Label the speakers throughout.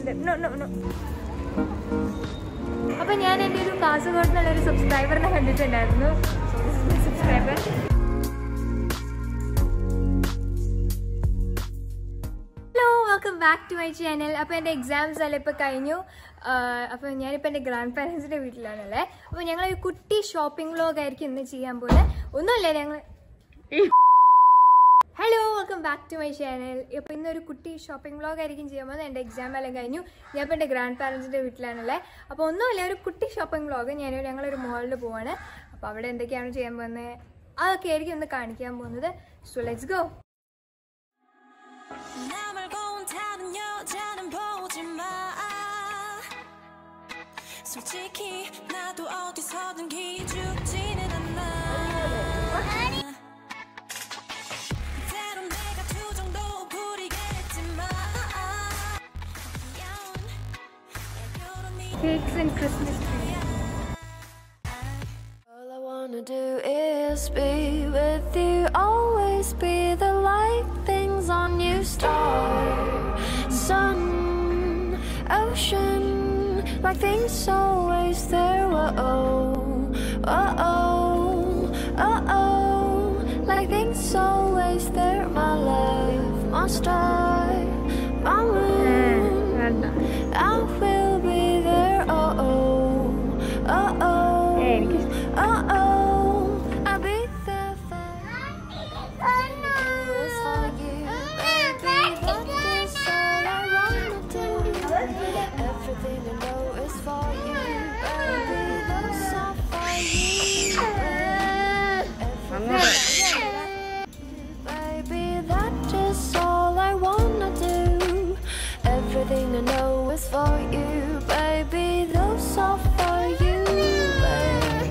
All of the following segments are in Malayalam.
Speaker 1: ഉണ്ട് നോ നോ നോ അപ്പൊ ഞാൻ എൻ്റെ ഒരു കാസർഗോഡ് നിന്നുള്ള ഒരു സബ്സ്ക്രൈബറിനെ കണ്ടിട്ടുണ്ടായിരുന്നു subscriber hello welcome back to my channel അപ്പോൾ എൻ്റെ എക്സാംസ് എല്ലാം ഇപ്പോൾ കഴിഞ്ഞു അപ്പോൾ ഞാനിപ്പോൾ എൻ്റെ ഗ്രാൻഡ് പാരൻസിൻ്റെ വീട്ടിലാണല്ലേ അപ്പോൾ ഞങ്ങൾ ഒരു കുട്ടി ഷോപ്പിംഗ് വ്ലോഗ് ആയിരിക്കും ഇന്ന് ചെയ്യാൻ പോലെ ഒന്നുമില്ല ഞങ്ങൾ hello welcome back to my channel ഇപ്പോൾ ഇന്നൊരു കുട്ടി ഷോപ്പിംഗ് വ്ലോഗ് ആയിരിക്കും ചെയ്യാൻ പോകുന്നത് എൻ്റെ എക്സാം എല്ലാം കഴിഞ്ഞു ഞാൻ ഇപ്പോൾ എൻ്റെ ഗ്രാൻഡ് പാരൻസിൻ്റെ വീട്ടിലാണല്ലേ അപ്പോൾ ഒന്നുമില്ല ഒരു കുട്ടി ഷോപ്പിംഗ് വ്ലോഗ് ഞാൻ ഞങ്ങളൊരു മോളിൽ പോവാണ് അപ്പോൾ അവിടെ എന്തൊക്കെയാണ് ചെയ്യാൻ പോകുന്നത് അതൊക്കെ ആയിരിക്കും ഒന്ന് കാണിക്കാൻ പോകുന്നത് so let's go
Speaker 2: 나 말고 다른 여자는 보지 마 솔직히 나도 어디서든 기죽지는 않아 때론 내가 투정도 부리겠지만 귀여운 애교로 네
Speaker 1: cakes and Christmas tree
Speaker 2: All I wanna do is be with you, always be the light things on you, star, sun, ocean, like things always there. Whoa, oh, oh, oh, like things always there. My love, my star, my moon. I will be there. Oh, oh, oh, oh. Uh oh, I'll be there for It's for you, baby. That is all I wanna do. Everything I know is for you, baby. Those are for you. Baby, that is all I wanna do. Everything I know is for you, baby. Those are for you, baby.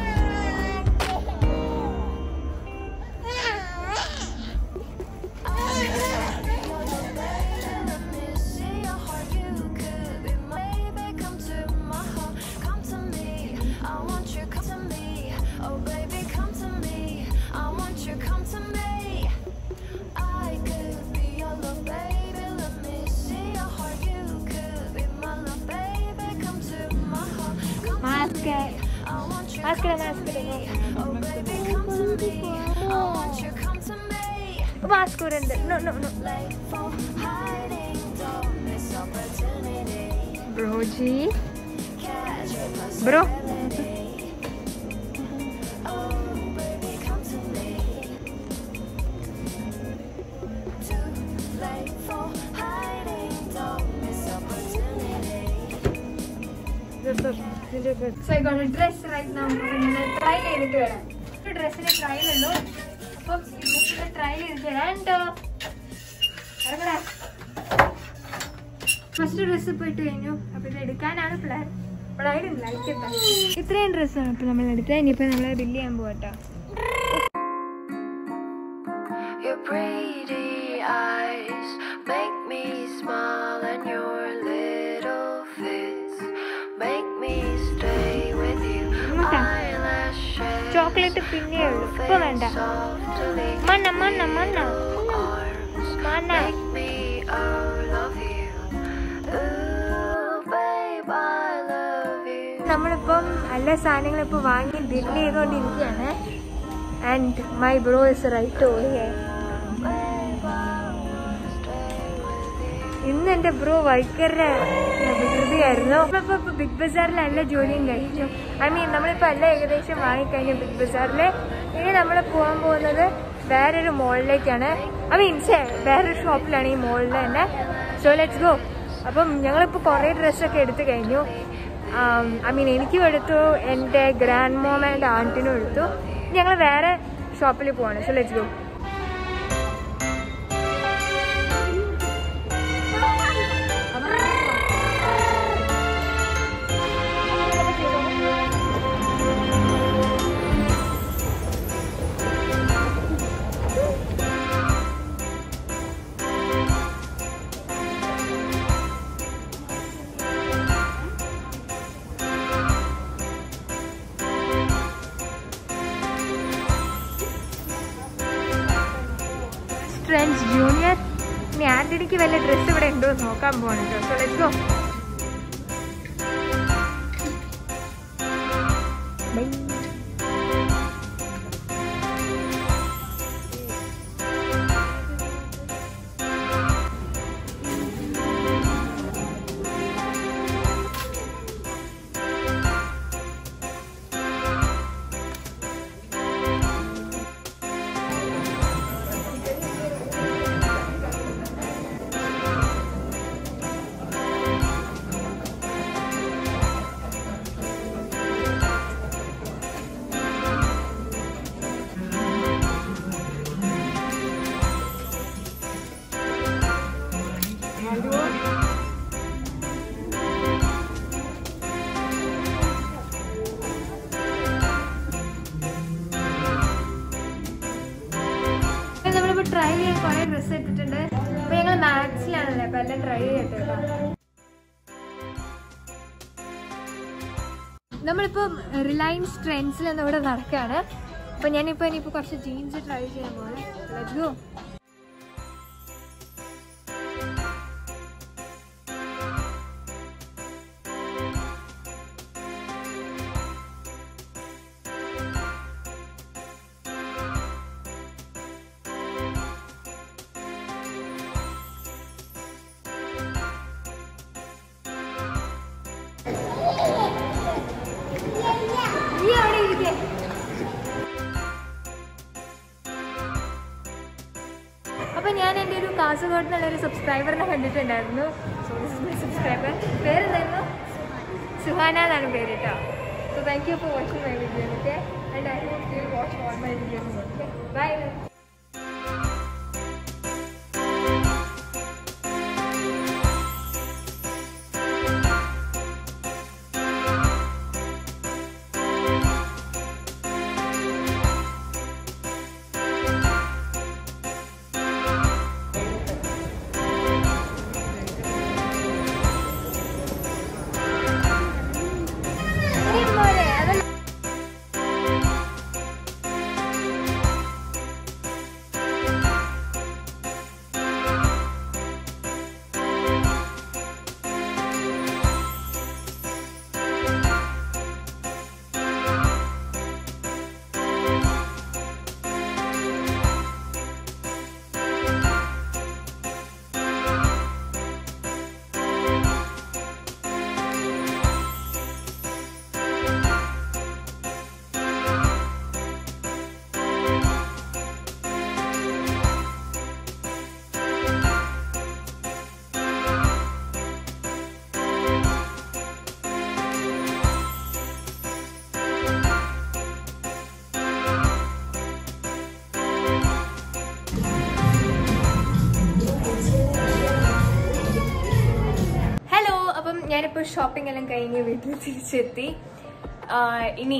Speaker 1: Mask mask mask mask ഇവിടെ ഉണ്ട് നോ നോ നോ ബ്രോജി bro So I got a dress right now. Try ചെയ്തിട്ട് വരാം ഒരു ഡ്രസ്സിന് ട്രയൽ ഉള്ളൂ അപ്പം ഈ ഡ്രസ്സിന് ട്രയൽ ചെയ്തിട്ട് വരാം ആൻഡ് ഫസ്റ്റ് ഡ്രസ്സ് പോയിട്ട് കഴിഞ്ഞു അപ്പൊ ഇത് എടുക്കാനാണ് plan but I'd like it ഇത്രയും ഡ്രസ്സാണ് ഇപ്പൊ നമ്മൾ എടുത്തത് ഇനിയിപ്പോ നമ്മൾ ബില്ല് ചെയ്യാൻ പോകട്ടോ
Speaker 2: Your pretty eyes make me smile, and your little fits make me stay with you.
Speaker 1: ഇങ്ങോട്ടാ
Speaker 2: Eyelashes
Speaker 1: ചോക്ലേറ്റ് പിന്നെ ഉള്ളൂ ഇപ്പൊ വേണ്ട
Speaker 2: softly
Speaker 1: മണ്ണ മണ്ണ മണ്ണ
Speaker 2: arms
Speaker 1: മണ്ണ
Speaker 2: make me oh love you. Ooh, babe, I love you.
Speaker 1: നമ്മളിപ്പം എല്ലാ സാധനങ്ങളും ഇപ്പൊ വാങ്ങി ബില്ല് ചെയ്തുകൊണ്ടിരിക്കുകയാണ് and my bro is right over
Speaker 2: Babe, I wanna stay with you.
Speaker 1: ഇന്ന് എന്റെ ബ്രോ ഭയങ്കര വികൃതിയായിരുന്നു ഇപ്പൊ ബിഗ് ബസാറിൽ എല്ലാ ജോലിയും കഴിച്ചു ഐ മീൻ നമ്മളിപ്പോ എല്ലാം ഏകദേശം വാങ്ങിക്കഴിഞ്ഞു ബിഗ് ബസാറില് ഇനി നമ്മൾ പോകാൻ പോകുന്നത് വേറൊരു മോളിലേക്കാണ് ഐ മീൻ വേറൊരു ഷോപ്പിലാണ് ഈ മോളിൽ തന്നെ സോ ലെറ്റ്സ് ഗോ അപ്പം ഞങ്ങളിപ്പോൾ കുറേ ഡ്രസ്സൊക്കെ എടുത്തു കഴിഞ്ഞു ഐ മീൻ എനിക്കും എടുത്തു എൻ്റെ ഗ്രാൻഡ് മോം ആൻഡ് ആൻറ്റിനും എടുത്തു ഞങ്ങൾ വേറെ ഷോപ്പിൽ പോവാണ് സോ ലെറ്റ്സ് ഗോ ബർത്ത്ഡേക്ക് വല്ല ഡ്രസ്സ് ഇവിടെ ഉണ്ടോ എന്ന് നോക്കാൻ പോകണം കേട്ടോ സോ ലെറ്റ്സ് ഗോ നമ്മളിപ്പോ ട്രൈ ചെയ്യാൻ കുറെ ഡ്രസ്സ് ഇട്ടിട്ടുണ്ട് അപ്പൊ ഞങ്ങൾ മാക്സിലാണല്ലേ അപ്പൊ എല്ലാം ട്രൈ ചെയ്യട്ടെ കേട്ടോ നമ്മളിപ്പം റിലയൻസ് ട്രെൻഡ്സിൽ നിന്ന് ഇവിടെ നടക്കുകയാണ് അപ്പൊ ഞാനിപ്പോ ഇനിയിപ്പോ കുറച്ച് ജീൻസ് ട്രൈ ചെയ്യാൻ പോകണം ലെറ്റ്സ് ഗോ നീ അവിടെ ഇരിക്കേ അപ്പൊ ഞാൻ എൻ്റെ ഒരു കാസർഗോഡ് നിന്നുള്ള ഒരു സബ്സ്ക്രൈബറിനെ കണ്ടിട്ടുണ്ടായിരുന്നു സോറി സബ്സ്ക്രൈബർ പേരെന്തായിരുന്നു സുഹാന എന്നാണ് പേര് കേട്ടോ so thank you for watching my video okay and I hope you watch all my videos okay bye മോനെ അതല്ല ഹലോ അപ്പം ഞാനിപ്പോൾ ഷോപ്പിംഗ് എല്ലാം കഴിഞ്ഞ് വീട്ടിൽ തിരിച്ചെത്തി ആ, ഇനി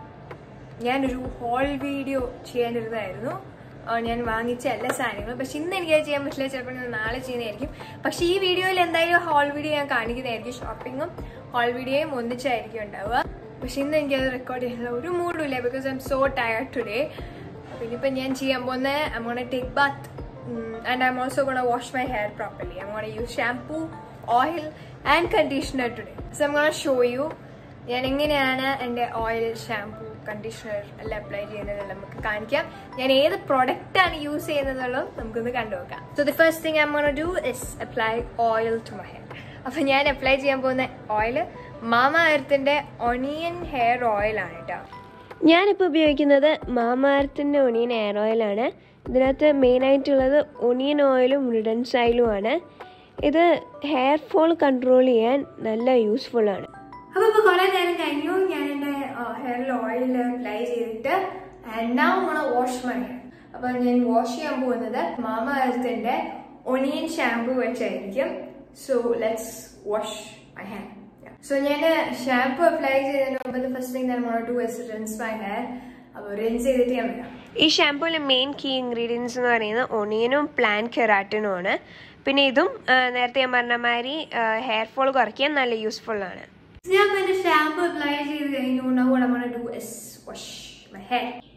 Speaker 1: ഞാനൊരു ഹോൾ വീഡിയോ ചെയ്യാനിരുന്നായിരുന്നു ആ, ഞാൻ വാങ്ങിച്ച എല്ലാ സാധനങ്ങളും പക്ഷെ ഇന്ന് എനിക്കത് ചെയ്യാൻ പറ്റില്ല ചിലപ്പോൾ ഞാൻ നാളെ ചെയ്യുന്നതായിരിക്കും പക്ഷെ ഈ വീഡിയോയിൽ എന്തായാലും ഹോൾ വീഡിയോ ഞാൻ കാണിക്കുന്നതായിരിക്കും ഷോപ്പിങ്ങും ഹോൾ വീഡിയോയും ഒന്നിച്ചായിരിക്കും ഉണ്ടാവുക പക്ഷെ ഇന്ന് എനിക്കത് റെക്കോർഡ് ചെയ്യാനുള്ള ഒരു മൂഡും ഇല്ല because I'm so tired today പിന്നെ ഇപ്പം ഞാൻ ചെയ്യാൻ പോകുന്നത് I gonna take bath and I'm also gonna wash my hair properly I gonna use shampoo oil and conditioner today so I'm gonna show you ഞാൻ എങ്ങനെയാണ് എൻ്റെ ഓയിൽ ഷാംപൂ കണ്ടീഷണർ എല്ലാം അപ്ലൈ ചെയ്യുന്നത് നമുക്ക് കാണിക്കാം ഞാൻ ഏത് പ്രൊഡക്റ്റ് ആണ് യൂസ് ചെയ്യുന്നതെന്നുള്ളത് നമുക്കൊന്ന് കണ്ടുനോക്കാം so the first thing I gonna do is apply oil to my hair അപ്പൊ ഞാൻ അപ്ലൈ ചെയ്യാൻ പോകുന്ന ഓയിൽ മാമ എർത്തിന്റെ ഒണിയൻ ഹെയർ ഓയിൽ ആണ് കേട്ടോ
Speaker 3: ഞാനിപ്പോൾ ഉപയോഗിക്കുന്നത് മാമാർത്തിൻ്റെ ഒണിയൻ എയർ ഓയിലാണ് ഇതിനകത്ത് മെയിനായിട്ടുള്ളത് ഒണിയൻ ഓയിലും റിഡൻസ് ഓയിലുമാണ് ഇത് ഹെയർ ഫോൾ കൺട്രോൾ ചെയ്യാൻ നല്ല യൂസ്ഫുൾ ആണ്
Speaker 1: അപ്പൊ ഇപ്പൊ കുറെ നേരം കഴിഞ്ഞു ഞാൻ എന്റെ ഹെയറിൽ ഓയിൽ അപ്ലൈ ചെയ്തിട്ട് now വാഷ് മൈ ഹെയർ അപ്പൊ ഞാൻ വാഷ് ചെയ്യാൻ പോകുന്നത് മാമ എർത്തിന്റെ ഒണിയൻ ഷാംപൂ വെച്ചായിരിക്കും so let's wash my hair so ഞാൻ ഷാംപൂ അപ്ലൈ ചെയ്തതിന് മുമ്പ് ഫസ്റ്റ് തിങ് ഞാൻ do is rinse my hair അപ്പൊ റിൻസ് ചെയ്തിട്ട് ഞാൻ വരാം
Speaker 3: ഈ ഷാമ്പൂവിലെ മെയിൻ കീ ഇൻഗ്രീഡിയൻസ് എന്ന് പറയുന്നത് ഒണിയനും പ്ലാൻ കെറാറ്റിനും ആണ് പിന്നെ ഇതും ആ, നേരത്തെ ഞാൻ പറഞ്ഞ മാതിരി ഹെയർ ഫോൾ കുറയ്ക്കാൻ നല്ല യൂസ്ഫുൾ ആണ്
Speaker 1: ഞാൻ എന്റെ ഷാംപൂ അപ്ലൈ ചെയ്ത് കഴിഞ്ഞു now what I'm gonna do is wash my hair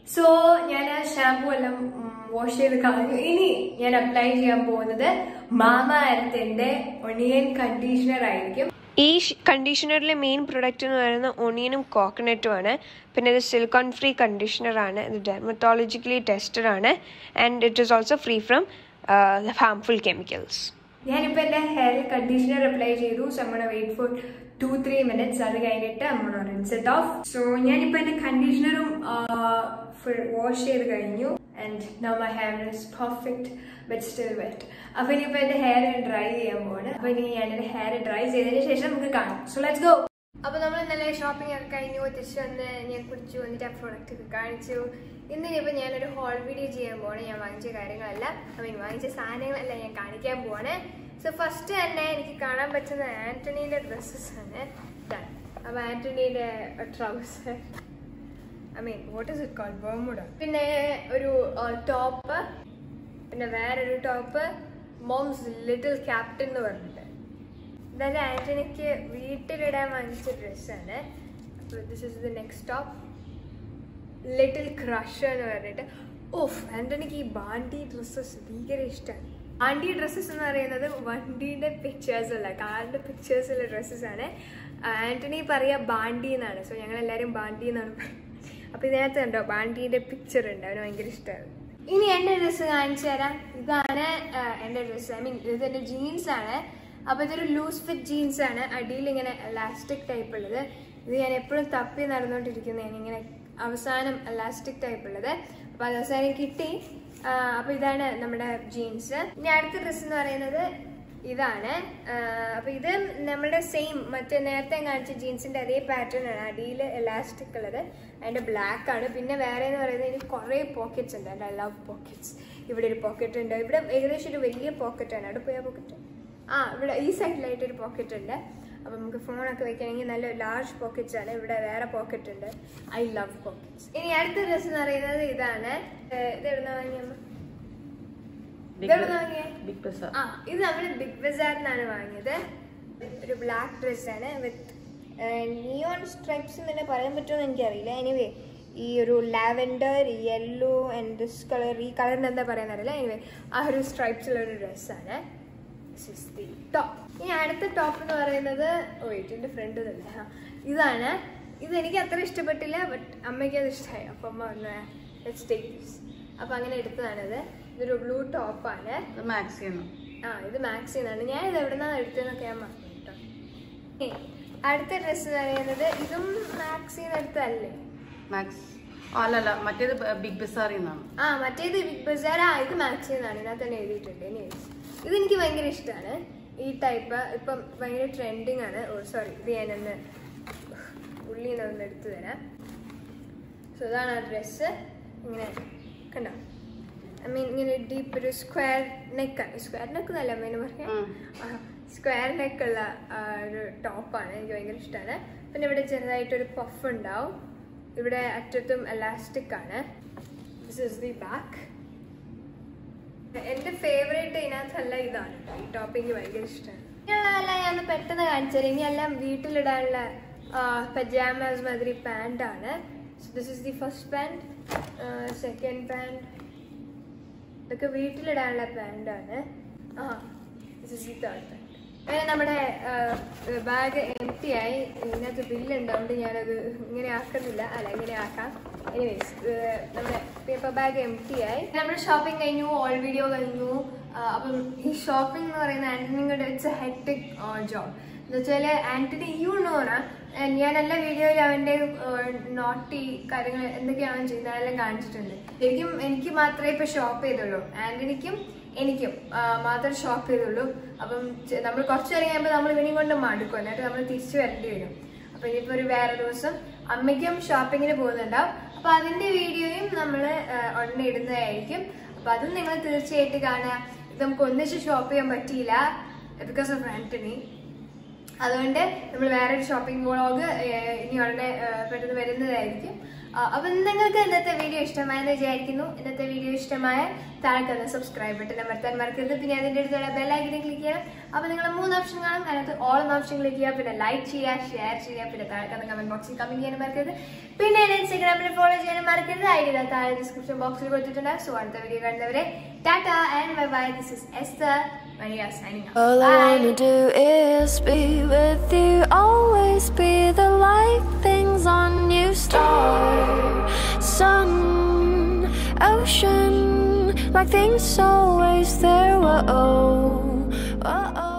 Speaker 1: so ഞാൻ ആ ഷാമ്പു എല്ലാം വാഷ് ചെയ്ത് കളഞ്ഞു ഇനി ഞാൻ അപ്ലൈ ചെയ്യാൻ പോകുന്നത് മാമ അരത്തിന്റെ ഒണിയൻ കണ്ടീഷണർ ആയിരിക്കും
Speaker 3: ഈ കണ്ടീഷണറിലെ മെയിൻ പ്രൊഡക്റ്റ് എന്ന് പറയുന്നത് ഒണിയനും കോക്കനട്ടും ആണ് പിന്നെ ഇത് സിലിക്കോൺ ഫ്രീ കണ്ടീഷണർ ആണ് ഇത് ഡെർമറ്റോളജിക്കലി ടെസ്റ്റഡ് ആണ് and it is also free from harmful chemicals
Speaker 1: ഞാനിപ്പോൾ എൻ്റെ ഹെയറിൽ കണ്ടീഷണർ അപ്ലൈ ചെയ്തു സോ നമ്മുടെ wait for two three minutes അത് കഴിഞ്ഞിട്ട് നമ്മൾ റിൻസ് ഇറ്റ് ഓഫ് സോ ഞാനിപ്പോൾ എൻ്റെ കണ്ടീഷണറും ഫുൾ വാഷ് ചെയ്ത് കഴിഞ്ഞു and now my hair is perfect but still wet അപ്പോൾ ഇനിയിപ്പോൾ എൻ്റെ ഹെയർ ഡ്രൈ ചെയ്യാൻ പോവാണ് അപ്പോൾ ഇനി ഞാൻ എൻ്റെ ഹെയർ ഡ്രൈ ചെയ്തതിന് ശേഷം നമുക്ക് കാണാം സോ ലെറ്റ്സ് ഗോ അപ്പോൾ നമ്മൾ ഇന്നലെ ഷോപ്പിംഗ് ഒക്കെ കഴിഞ്ഞു തിരിച്ചു വന്ന് ഞാൻ കുടിച്ചു വന്നിട്ട് ആ പ്രോഡക്റ്റ് ഒക്കെ കാണിച്ചു ഇന്നിനിപ്പോൾ ഞാനൊരു ഹോൾ വീഡിയോ ചെയ്യാൻ പോവാണ് ഞാൻ വാങ്ങിച്ച കാര്യങ്ങളല്ല ഐ മീൻ വാങ്ങിച്ച സാധനങ്ങളല്ല ഞാൻ കാണിക്കാൻ പോവാണ് സോ ഫസ്റ്റ് തന്നെ എനിക്ക് കാണാൻ പറ്റുന്ന ആന്റണീൻ്റെ ഡ്രസ്സസ് ആണ് Done. അപ്പോൾ ആന്റണീൻ്റെ trouser I mean what is it call Bermuda പിന്നെ ഒരു ടോപ്പ് പിന്നെ വേറൊരു ടോപ്പ് മോംസ് ലിറ്റിൽ ക്യാപ്റ്റൻ എന്ന് പറഞ്ഞിട്ട് ഇതെല്ലാം ആന്റണിക്ക് വീട്ടിലിടാൻ വാങ്ങിച്ച ഡ്രസ്സാണ് അപ്പോൾ this is the next top little crush എന്ന് പറഞ്ഞിട്ട് ഓഫ് ആന്റണിക്ക് ഈ ബാണ്ടി ഡ്രസ്സസ് ഭീകര ഇഷ്ടമാണ് ബാണ്ടി ഡ്രസ്സസ് എന്ന് പറയുന്നത് വണ്ടിയുടെ പിക്ചേഴ്സ് അല്ല കാറിന്റെ പിക്ചേഴ്സ് ഉള്ള ഡ്രസ്സസ് ആണ് ആന്റണി പറയാ ബാണ്ടി എന്നാണ് സോ ഞങ്ങൾ എല്ലാവരും ബാണ്ടി എന്നാണ് പറയുന്നത് അപ്പൊ ഇതിനകത്ത് ഉണ്ടോ ബാണ്ടിയുടെ പിക്ചർ ഉണ്ട് അവന് ഭയങ്കര ഇഷ്ടമാണ് ഇനി എന്റെ ഡ്രസ്സ് കാണിച്ചു തരാം ഇതാണ് ആ, എന്റെ ഡ്രസ്സ് ഐ മീൻ ഇത് എന്റെ ജീൻസ് ആണ് അപ്പൊ ഇതൊരു ലൂസ് ഫിറ്റ് ജീൻസ് ആണ് അടിയിൽ ഇങ്ങനെ എലാസ്റ്റിക് ടൈപ്പ് ഉള്ളത് ഇത് ഞാൻ എപ്പോഴും തപ്പി നടന്നുകൊണ്ടിരിക്കുന്നതാണ് ഇങ്ങനെ അവസാനം എലാസ്റ്റിക് ടൈപ്പ് ഉള്ളത് അപ്പൊ അത് അവസാനം കിട്ടി ആ, അപ്പൊ ഇതാണ് നമ്മുടെ ജീൻസ് ഇനി അടുത്ത ഡ്രസ്സ് എന്ന് പറയുന്നത് ഇതാണ് ആ, അപ്പൊ ഇത് നമ്മുടെ സെയിം മറ്റേ നേരത്തെ കാണിച്ച ജീൻസിന്റെ അതേ പാറ്റേൺ ആണ് അടിയിൽ എലാസ്റ്റിക് ഉള്ളത് അതിന്റെ ബ്ലാക്ക് ആണ് പിന്നെ വേറെ എന്ന് പറയുന്നത് എനിക്ക് കുറേ പോക്കറ്റ്സ് ഉണ്ട് ഐ ലവ് പോക്കറ്റ്സ് ഇവിടെ ഒരു പോക്കറ്റ് ഉണ്ട് ഇവിടെ ഏകദേശം ഒരു വലിയ പോക്കറ്റ് ആണ് അവിടെ പോയ പോക്കറ്റ് ആ ഇവിടെ ഈ സൈഡിലായിട്ട് ഒരു പോക്കറ്റ് ഉണ്ട് അപ്പൊ നമുക്ക് ഫോണൊക്കെ വെക്കണമെങ്കിൽ നല്ല ലാർജ് പോക്കറ്റ്സ് ആണ് ഇവിടെ വേറെ പോക്കറ്റ് ഉണ്ട് ഐ ലവ് പോക്കറ്റ്സ് ഇനി അടുത്ത ഡ്രസ് എന്ന് പറയുന്നത് ഇതാണ് ഏഹ് ഇത് എവിടുന്ന വാങ്ങിയമ്മ ഇതെവിടുന്ന വാങ്ങിയേ
Speaker 4: ബിഗ് ബസാർ
Speaker 1: ആ ഇത് നമ്മൾ ബിഗ് ബസാറിനാണ് വാങ്ങിയത് ഒരു ബ്ലാക്ക് ഡ്രസ് ആണ് വിത്ത് നിയോൺ സ്ട്രൈപ്സ് എന്ന് തന്നെ പറയാൻ പറ്റുമോ എന്ന് എനിക്കറിയില്ല എനിവേ ഈ ഒരു lavender yellow and this colour ഈ കളറിന് എന്താ പറയാൻ അറിയില്ല എനിവേ ആ ഒരു സ്ട്രൈപ്സ് ഉള്ള ഒരു ഡ്രസ്സാണ് ടോപ്പ് ഇനി അടുത്ത ടോപ്പ് എന്ന് പറയുന്നത് ഓ ഇതിന്റെ ഫ്രണ്ട് തന്നെ ആ, ഇതാണ് ഇത് എനിക്ക് അത്ര ഇഷ്ടപ്പെട്ടില്ല ബട്ട് അമ്മയ്ക്ക് അത് ഇഷ്ടമായി അപ്പം അമ്മ പറഞ്ഞു ലെറ്റ്സ് ടേക്ക് ദിസ് അപ്പം അങ്ങനെ എടുത്തതാണിത് ഇതൊരു ബ്ലൂ ടോപ്പാണ്
Speaker 4: മാക്സിമം
Speaker 1: ആ ഇത് മാക്സിന്നാണ് ഞാൻ ഇത് എവിടെ നിന്നാണ് എടുത്തതെന്നൊക്കെ ഞാൻ മറന്നു കേട്ടോ ഏ, അടുത്ത ഡ്രസ്സ് എന്ന് പറയുന്നത് ഇതും മാക്സിന്ന് എടുത്തതല്ലേ
Speaker 4: മാക്സ് അല്ലല്ല മറ്റേത് ബിഗ് ബസാറിൽ നിന്നാണ്
Speaker 1: ആ മറ്റേത് ബിഗ് ബസാർ ആ ഇത് മാക്സിന്നാണ് ഇതിനകത്ത് തന്നെ എഴുതിയിട്ടുണ്ട് എനിവേസ് ഇത് എനിക്ക് ഭയങ്കര ഇഷ്ടമാണ് ഈ ടൈപ്പ് ഇപ്പം ഭയങ്കര ട്രെൻഡിങ് ആണ് ഓ സോറി ഇത് ഞാനൊന്ന് ഉള്ളി ഒന്ന് എടുത്തു തരാം സോ ഇതാണ് ആ ഡ്രസ്സ് ഇങ്ങനെ കണ്ടോ ഐ മീൻ ഇങ്ങനെ ഡീപ്പ് ഒരു സ്ക്വയർ നെക്കാണ് സ്ക്വയർ നെക്ക് എന്നല്ല അമ്മേനെ പറയാം
Speaker 4: ഉം.
Speaker 1: സ്ക്വയർ നെക്കുള്ള ഒരു ടോപ്പാണ് എനിക്ക് ഭയങ്കര ഇഷ്ടമാണ് പിന്നെ ഇവിടെ ചെറുതായിട്ടൊരു പഫ് ഉണ്ടാവും ഇവിടെ അറ്റത്തും എലാസ്റ്റിക് ആണ് ദിസ് ഇസ് ദി ബാക്ക് എന്റെ ഫേവറേറ്റ് ഇതിനകത്തല്ല ഇതാണ് ഈ ടോപ്പ് എനിക്ക് ഭയങ്കര ഇഷ്ടമാണ് ഇനിയുള്ളതല്ല ഞാൻ പെട്ടെന്ന് കാണിച്ചത് ഇനി എല്ലാം വീട്ടിലിടാനുള്ള പജാമാസ് മാതിരി പാൻ്റ് ആണ് this is the first pant second pant ഇതൊക്കെ വീട്ടിലിടാനുള്ള പാൻ്റ് ആണ് ആ this is the third pant അങ്ങനെ നമ്മുടെ ബാഗ് എം ടി ആയി ഇതിനകത്ത് ബില്ലുണ്ട് അതുകൊണ്ട് ഞാനത് ഇങ്ങനെ ആക്കുന്നില്ല അല്ല ഇങ്ങനെ ആക്കാം എനിവേസ് നമ്മുടെ പേപ്പർ ബാഗ് എം ടി ആയി നമ്മുടെ ഷോപ്പിംഗ് കഴിഞ്ഞു ഓൾ വീഡിയോ കഴിഞ്ഞു ആ, അപ്പം ഈ ഷോപ്പിംഗ് എന്ന് പറയുന്ന ആന്റണിയുടെ ഇറ്റ്സ് എ ഹെക്ടിക് ജോബ് എന്ന് വെച്ചാൽ ആന്റണി യു നോണ ഞാൻ എല്ലാ വീഡിയോയിലും അവന്റെ നോട്ടി കാര്യങ്ങൾ എന്തൊക്കെയാണ് അവൻ ചെയ്യുന്നത് അതെല്ലാം കാണിച്ചിട്ടുണ്ട് ശരിക്കും എനിക്ക് മാത്രമേ ഇപ്പൊ ഷോപ്പ് ചെയ്തുള്ളൂ ആന്റണിക്കും എനിക്കും ആ, മാത്രമേ ഷോപ്പ് ചെയ്തുള്ളൂ അപ്പം ചെ- നമ്മൾ കുറച്ച് നേരം കഴിയുമ്പോൾ നമ്മൾ ഇവനെയും കൊണ്ട് മടുക്കും എന്നിട്ട് നമ്മൾ തിരിച്ചു വരേണ്ടി വരും അപ്പൊ ഇനിയിപ്പോ ഒരു വേറെ ദിവസം അമ്മയ്ക്കും ഷോപ്പിങ്ങിന് പോകുന്നുണ്ടാവും അപ്പൊ അതിന്റെ വീഡിയോയും നമ്മൾ ഉടനെ ഇടുന്നതായിരിക്കും അപ്പൊ അതും നിങ്ങൾ തീർച്ചയായിട്ടും കാണുക ഇത് നമുക്ക് ഒന്നിച്ച് ഷോപ്പ് ചെയ്യാൻ പറ്റിയില്ല ബിക്കോസ് ഓഫ് ആന്റണി അതുകൊണ്ട് നമ്മൾ വേറൊരു ഷോപ്പിംഗ് വ്ളോഗ് ഇനി ഉടനെ ഏഹ്, പെട്ടെന്ന് വരുന്നതായിരിക്കും ആ, അപ്പൊ നിങ്ങൾക്ക് ഇന്നത്തെ വീഡിയോ ഇഷ്ടമായെന്ന് വിചാരിക്കുന്നു ഇന്നത്തെ വീഡിയോ ഇഷ്ടമായ താഴെ തന്നെ സബ്സ്ക്രൈബ് ബട്ടൺ അമർത്താൻ മറക്കരുത് പിന്നെ അതിന്റെ അടുത്തുള്ള ബെല്ലൈക്കനെ ക്ലിക്ക് ചെയ്യണം അപ്പൊ നിങ്ങൾ മൂന്ന് ഓപ്ഷൻ കാണും അതിനകത്ത് ഓൾ എന്ന ഓപ്ഷൻ ക്ലിക്ക് ചെയ്യുക പിന്നെ ലൈക്ക് ചെയ്യുക ഷെയർ ചെയ്യുക പിന്നെ താഴെ തന്നെ കമന്റ് ബോക്സിൽ കമന്റ് ചെയ്യാനും മറക്കരുത് പിന്നെ എന്നെ ഇൻസ്റ്റാഗ്രാമിൽ ഫോളോ ചെയ്യാനും മറക്കരുത് ഐ ഡി താഴെ ഡിസ്ക്രിപ്ഷൻ ബോക്സിൽ കൊടുത്തിട്ടുണ്ട് സോ അടുത്ത വീഡിയോ കാണുന്നവരെ ടാറ്റ and bye bye this is Esther Maria signing
Speaker 2: All I wanna do is be with you, always be the light things on you, star, sun, ocean, like things always there. Whoa, oh, oh.